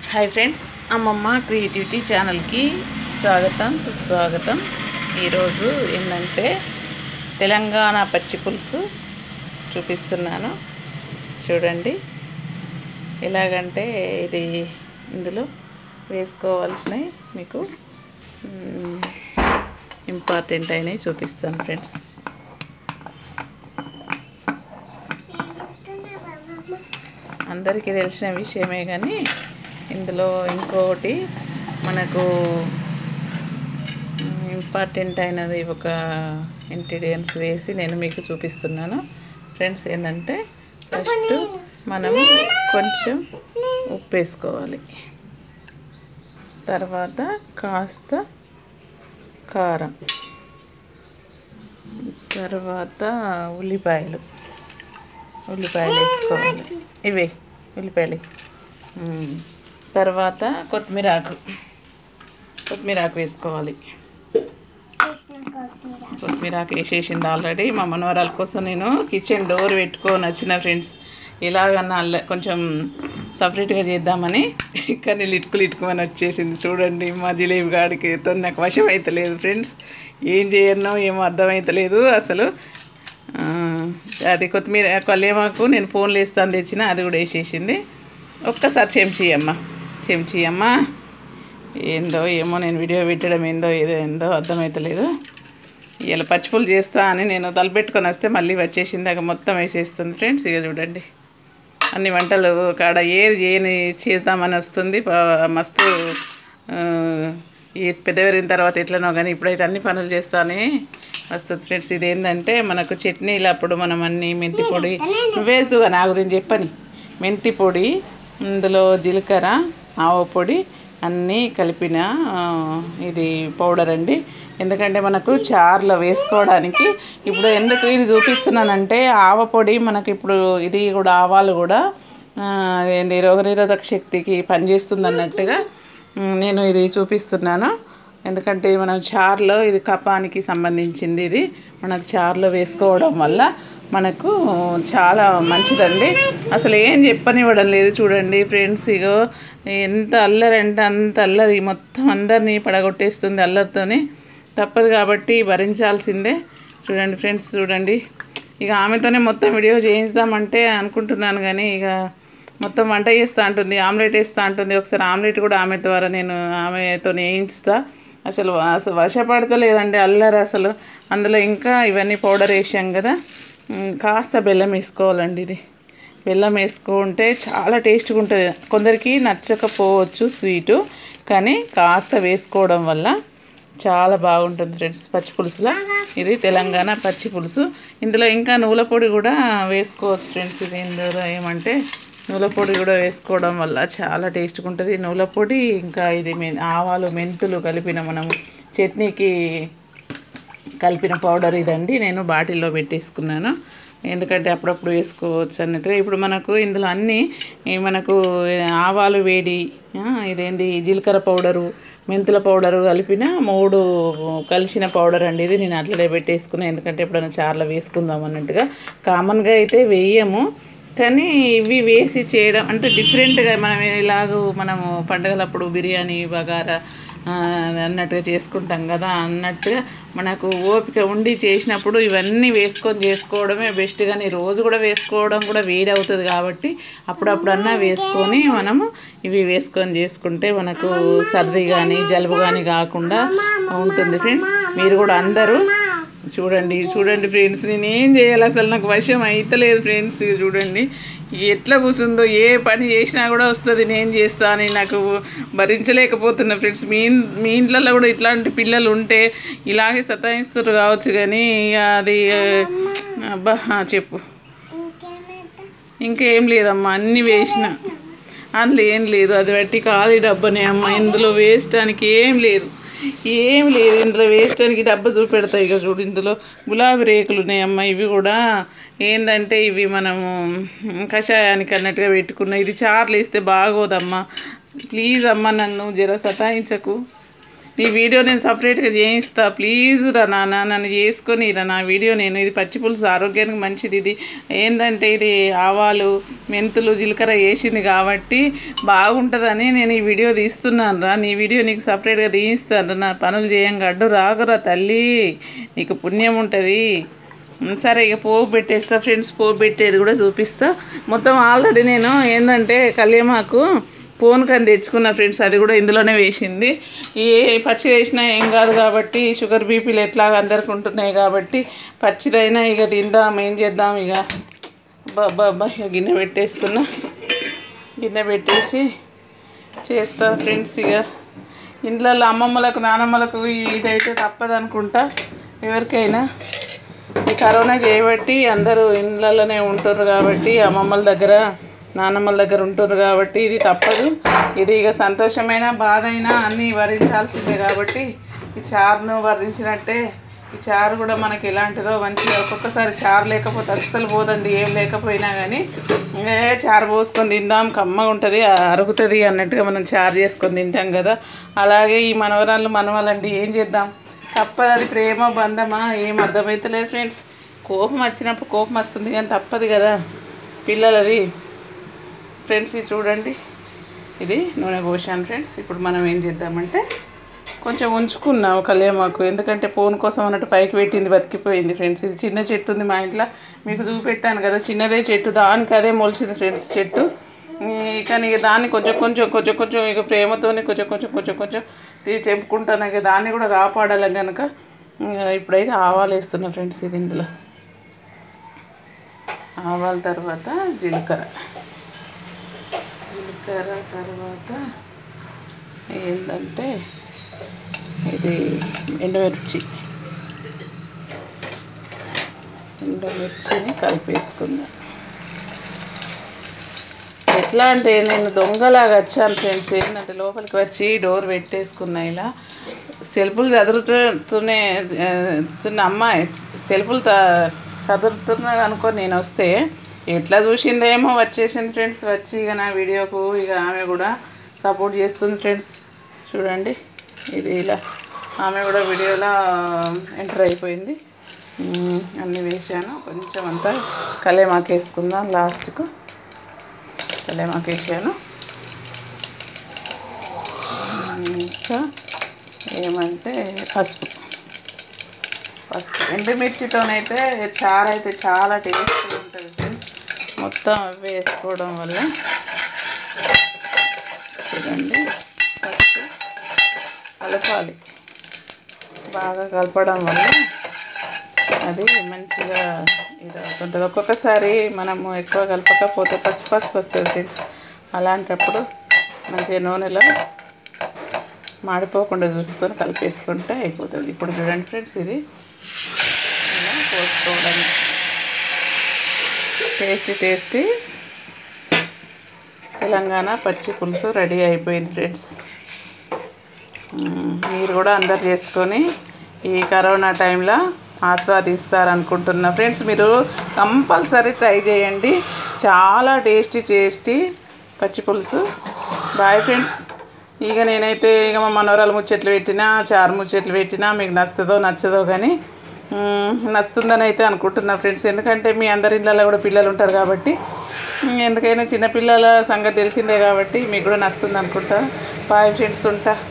Hi friends అమ్మమ్మ creativity ఛానల్కి స్వాగతం సుస్వాగతం ఈరోజు ఏంటంటే తెలంగాణ పచ్చి పులుసు చూపిస్తున్నాను చూడండి ఎలాగంటే ఇది ఇందులో వేసుకోవాల్సినవి మీకు ఇంపార్టెంట్ అయినవి చూపిస్తాను ఫ్రెండ్స్ అందరికీ తెలిసిన విషయమే కానీ ఇందులో ఇంకొకటి మనకు ఇంపార్టెంట్ అయినది ఒక ఇంగ్రీడియంట్స్ వేసి నేను మీకు చూపిస్తున్నాను ఫ్రెండ్స్ ఏంటంటే ఫస్ట్ మనము కొంచెం ఉప్పు వేసుకోవాలి తర్వాత కాస్త కారం తర్వాత ఉల్లిపాయలు ఉల్లిపాయలు వేసుకోవాలి ఇవే ఉల్లిపాయలు మ్మ్. తర్వాత కొత్తిమీర ఆకు కొత్తిమీర ఆకు వేసుకోవాలి కొత్తిమీర ఆకు వేసేసింది ఆల్రెడీ మా మనవరాల కోసం నేను కిచెన్ డోర్ పెట్టుకొని వచ్చిన ఫ్రెండ్స్ ఇలాగన్నా అల్ల కొంచెం సపరేట్గా చేద్దామని కానీ లిటుకులు ఇటుకుమని వచ్చేసింది చూడండి మా జిలేబీ గాడికి తో నాకు వశం అవుతలేదు ఫ్రెండ్స్ ఏం చేయనో ఏమో అర్థమవుతలేదు అసలు ఆ, అది కొత్తిమీర కల్లేమాకు నేను ఫోన్లో వేస్తాను తెచ్చిన అది కూడా వేసేసింది ఒక్కసారి చెంచి అమ్మ చెంచి అమ్మ ఏందో ఏమో నేను వీడియో పెట్టడం ఏందో ఏదో ఏందో అర్థమవుతలేదు ఇలా పచ్చిపులు చేస్తా అని నేను తలపెట్టుకొని వస్తే మళ్ళీ వచ్చేసింది అక్కడ మొత్తం వేసేస్తుంది ఫ్రెండ్స్ ఇక చూడండి అన్ని వంటలు కాడ ఏది చేయని చేద్దామని వస్తుంది ప- మస్తు ఆ, ఈ పెద్దవరిన తర్వాత ఎట్లనో కానీ ఇప్పుడైతే అన్ని పనులు చేస్తానే వస్తుంది ఫ్రెండ్స్ ఇది ఏంటంటే మనకు చట్నీలు అప్పుడు మనం అన్ని మెంతి పొడి వేస్తుగా నా గురించి చెప్పని మెంతి పొడి ఇందులో జీలకర్ర ఆవ పొడి అన్నీ కలిపిన ఆ, ఇది పౌడర్ అండి ఎందుకంటే మనకు చారులో వేసుకోవడానికి ఇప్పుడు ఎందుకు ఇది చూపిస్తున్నానంటే ఆవ పొడి మనకి ఇప్పుడు ఇది కూడా ఆవాలు కూడా ఆ, ఏంది రోగనిరోధక శక్తికి పనిచేస్తుంది అన్నట్టుగా ఉమ్, నేను ఇది చూపిస్తున్నాను ఎందుకంటే మనం చారులో ఇది కపానికి సంబంధించింది ఇది మనకు చారులో వేసుకోవడం వల్ల మనకు చాలా మంచిదండి అసలు ఏం చెప్పనివ్వడం లేదు చూడండి ఫ్రెండ్స్ ఇగో ఎంత అల్లరి అంటే అంత అల్లరి మొత్తం అందరినీ పడగొట్టేస్తుంది అల్లరితోని తప్పదు కాబట్టి భరించాల్సిందే చూడండి ఫ్రెండ్స్ చూడండి ఇక ఆమెతోనే మొత్తం వీడియో చేయిద్దామంటే అనుకుంటున్నాను కానీ ఇక మొత్తం వంట చేస్తూ ఉంటుంది ఆమ్లెట్ వేస్తూ ఉంటుంది ఒకసారి ఆమ్లెట్ కూడా ఆమె ద్వారా నేను ఆమెతో వేయిస్తా అసలు అసలు వశపడతలేదండి అల్లరి అసలు అందులో ఇంకా ఇవన్నీ పౌడర్ వేసాం కదా ఉమ్, కాస్త బెల్లం వేసుకోవాలండి ఇది బెల్లం వేసుకుంటే చాలా టేస్ట్గా ఉంటుంది కొందరికి నచ్చకపోవచ్చు స్వీటు కానీ కాస్త వేసుకోవడం వల్ల చాలా బాగుంటుంది ఫ్రెండ్స్ పచ్చి పులుసులో ఇది తెలంగాణ పచ్చి పులుసు ఇందులో ఇంకా నువ్వుల పొడి కూడా వేసుకోవచ్చు ఫ్రెండ్స్ ఇది ఇందులో ఏమంటే నువ్వుల పొడి కూడా వేసుకోవడం వల్ల చాలా టేస్ట్గా ఉంటుంది నువ్వుల పొడి ఇంకా ఇది మె ఆవాలు మెంతులు కలిపిన మనము చట్నీకి కలిపిన పౌడర్ ఇదండి నేను బాటిల్లో పెట్టేసుకున్నాను ఎందుకంటే అప్పుడప్పుడు వేసుకోవచ్చు అన్నట్టుగా ఇప్పుడు మనకు ఇందులో అన్నీ ఈ మనకు ఆవాలు వేడి ఆ, ఇదేంది జీలకర్ర పౌడరు మెంతుల పౌడరు కలిపిన మూడు కలిసిన పౌడర్ అండి ఇది నేను అట్లనే పెట్టేసుకున్నాను ఎందుకంటే ఎప్పుడైనా చారులో వేసుకుందాం అన్నట్టుగా కామన్గా అయితే వేయము కానీ ఇవి వేసి చేయడం అంటే డిఫరెంట్గా మనం ఇలాగూ మనము పండగలప్పుడు బిర్యానీ బగారా ఆ, అన్నట్టుగా చేసుకుంటాం కదా అన్నట్టుగా మనకు ఓపిక ఉండి చేసినప్పుడు ఇవన్నీ వేసుకొని చేసుకోవడమే బెస్ట్ కానీ రోజు కూడా వేసుకోవడం కూడా వేడి అవుతుంది కాబట్టి అప్పుడప్పుడన్నా వేసుకొని మనము ఇవి వేసుకొని చేసుకుంటే మనకు సర్ది కానీ జలుబు కానీ కాకుండా ఉంటుంది ఫ్రెండ్స్ మీరు కూడా అందరూ చూడండి చూడండి ఫ్రెండ్స్ నేను ఏం చేయాలి అసలు నాకు వశం అయితలేదు ఫ్రెండ్స్ ఇది చూడండి ఎట్లా కూర్చుందో ఏ పని చేసినా కూడా వస్తుంది నేను చేస్తా అని నాకు భరించలేకపోతున్నా ఫ్రెండ్స్ మీ ఇన్- మీ ఇంట్లలో కూడా ఇట్లాంటి పిల్లలు ఉంటే ఇలాగే సతాయిస్తారు కావచ్చు కానీ ఇక అది అబ్బా ఆ, చెప్పు ఇంకేం లేదమ్మా అన్నీ వేసిన అందులో ఏం లేదు అది పెట్టి ఖాళీ డబ్బనే అమ్మ ఇందులో వేయటానికి ఏం లేదు ఏం లేదు ఇందులో వేయటానికి డబ్బా చూపెడతాయి ఇక చూడు ఇందులో గులాబీ రేకులు ఉన్నాయమ్మ ఇవి కూడా ఏంటంటే ఇవి మనము కషాయానికి అన్నట్టుగా పెట్టుకున్నాం ఇది చార్లు వేస్తే బాగోదమ్మా ప్లీజ్ అమ్మ నన్ను జర సతాయించకు ఈ వీడియో నేను సపరేట్గా చేయిస్తా ప్లీజ్ రా నాన్న నన్ను చేసుకొని రా నా వీడియో నేను ఇది పచ్చి పులుసు ఆరోగ్యానికి మంచిది ఇది ఏంటంటే ఇది ఆవాలు మెంతులు జీలకర్ర వేసింది కాబట్టి బాగుంటుందని నేను ఈ వీడియో తీస్తున్నాను రా నీ వీడియో నీకు సపరేట్గా తీయిస్తాను నా పనులు చేయంగా అడ్డు రాకురా తల్లి నీకు పుణ్యం ఉంటుంది ఉమ్, సరే ఇక పోపు పెట్టేస్తా ఫ్రెండ్స్ పోపు పెట్టేది కూడా చూపిస్తా మొత్తం ఆల్రెడీ నేను ఏంటంటే కళ్యామాకు పోన్ కని తెచ్చుకున్న ఫ్రెండ్స్ అది కూడా ఇందులోనే వేసింది ఏ పచ్చి వేసినా ఏం కాదు కాబట్టి షుగర్ బీపీలు ఎట్లాగ అందరికి ఉంటున్నాయి కాబట్టి పచ్చిదైనా ఇక తిందాం ఏం చేద్దాం ఇక బాబా ఇక గిన్నె పెట్టేస్తున్నా గిన్నె పెట్టేసి చేస్తా ఫ్రెండ్స్ ఇక ఇంట్లో అమ్మమ్మలకు నానమ్మలకు ఇదైతే తప్పదనుకుంటా ఎవరికైనా ఈ కరోనా చేయబట్టి అందరూ ఇళ్ళలోనే ఉంటుర్రు కాబట్టి అమ్మమ్మల దగ్గర నానమ్మల దగ్గర ఉంటుర్రు కాబట్టి ఇది తప్పదు ఇది ఇక సంతోషమైన బాధ అయినా అన్నీ భరించాల్సిందే కాబట్టి ఈ చారును భరించినట్టే ఈ చారు కూడా మనకి ఎలాంటిదో మంచిగా ఒక్కొక్కసారి చారు లేకపోతే అస్సలు పోదండి ఏం లేకపోయినా కానీ ఏ చారు పోసుకొని తిందాం కమ్మగా ఉంటుంది అరుగుతుంది అన్నట్టుగా మనం చారు చేసుకొని తింటాం కదా అలాగే ఈ మనవరాళ్ళు మనవాళ్ళండి ఏం చేద్దాం తప్పదు అది ప్రేమ బంధమా ఏం అర్థమవుతలేదు ఫ్రెండ్స్ కోపం వచ్చినప్పుడు కోపం వస్తుంది కానీ తప్పదు కదా పిల్లలది ఫ్రెండ్స్ ఇది చూడండి ఇది నూనె పోసాను ఫ్రెండ్స్ ఇప్పుడు మనం ఏం చేద్దామంటే కొంచెం ఉంచుకున్నాం కళ్యామాకు ఎందుకంటే ఫోన్ కోసం అన్నట్టు పైకి పెట్టింది బతికిపోయింది ఫ్రెండ్స్ ఇది చిన్న చెట్టు ఉంది మా ఇంట్లో మీకు చూపెట్టాను కదా చిన్నదే చెట్టు దానికి అదే మొలిచింది ఫ్రెండ్స్ చెట్టు ఈ కానీ ఇక దాన్ని కొంచెం కొంచెం కొంచెం కొంచెం ఇక ప్రేమతోనే కొంచెం కొంచెం కొంచెం కొంచెం తీసి చెప్పుకుంటాను ఇక దాన్ని కూడా కాపాడాలి కనుక ఇంకా ఇప్పుడైతే ఆవాలు వేస్తున్నా ఫ్రెండ్స్ ఇది ఇందులో ఆవాల తర్వాత జీలకర్ర జీలకర్ర తర్వాత ఏంటంటే ఇది ఎండుమిర్చి ఎండుమిర్చిని కలిపేసుకుందాం ఎట్లా అంటే నేను దొంగలాగా వచ్చాను ఫ్రెండ్స్ ఏంటంటే లోపలికి వచ్చి డోర్ పెట్టేసుకున్నా ఇలా సెల్ఫులు చదువుతూనే ఆ, తున్న అమ్మాయి సెల్ఫులు త చదువుతున్నది అనుకో నేను వస్తే ఎట్లా చూసిందేమో వచ్చేసింది ఫ్రెండ్స్ వచ్చి ఇక నా వీడియోకు ఇక ఆమె కూడా సపోర్ట్ చేస్తుంది ఫ్రెండ్స్ చూడండి ఇది ఇలా ఆమె కూడా వీడియోలో ఎంటర్ అయిపోయింది ఉమ్, అన్నీ వేసాను కొంచెం అంతా కలేమాకు వేసుకుందాం లాస్ట్కు కలేమాకు వేసాను ఇంకా ఏమంటే పసుపు పసుపు ఎండుమిర్చితోనైతే చారు అయితే చాలా టేస్ట్గా ఉంటుంది ఫ్రెండ్స్ మొత్తం అవి వేసుకోవడం వల్ల చూడండి ఫస్ట్ కలపాలి బాగా కలపడం వల్ల అది మంచిగా ఇది అవుతుంటుంది ఒక్కొక్కసారి మనము ఎక్కువ కలపకపోతే పసుపు పసుపు వస్తుంది ఫ్రెండ్స్ అలాంటప్పుడు మంచిగా నూనెలో మాడిపోకుండా చూసుకొని కలిపేసుకుంటే అయిపోతుంది ఇప్పుడు చూడండి ఫ్రెండ్స్ ఇది ఇలా పోసుకోవడం టేస్టీ టేస్టీ తెలంగాణ పచ్చి పులుసు రెడీ అయిపోయింది ఫ్రెండ్స్ మ్మ్. మీరు కూడా అందరు చేసుకొని ఈ కరోనా టైంలో ఆస్వాదిస్తారనుకుంటున్నా ఫ్రెండ్స్ మీరు కంపల్సరీ ట్రై చేయండి చాలా టేస్టీ టేస్టీ పచ్చి పులుసు బాయ్ ఫ్రెండ్స్ ఇక నేనైతే ఇక మా మనవరాలు ముచ్చట్లు పెట్టినా చారు ముచ్చట్లు పెట్టినా మీకు నచ్చుతుందో నచ్చదో కానీ మ్మ్, నచ్చుతుందని అయితే అనుకుంటున్నా ఫ్రెండ్స్ ఎందుకంటే మీ అందరి ఇళ్ళలో కూడా పిల్లలు ఉంటారు కాబట్టి మ్మ్, ఎందుకైనా చిన్నపిల్లల సంగతి తెలిసిందే కాబట్టి మీకు కూడా నచ్చుతుంది అనుకుంటా బాయ్ ఫ్రెండ్స్ ఉంటా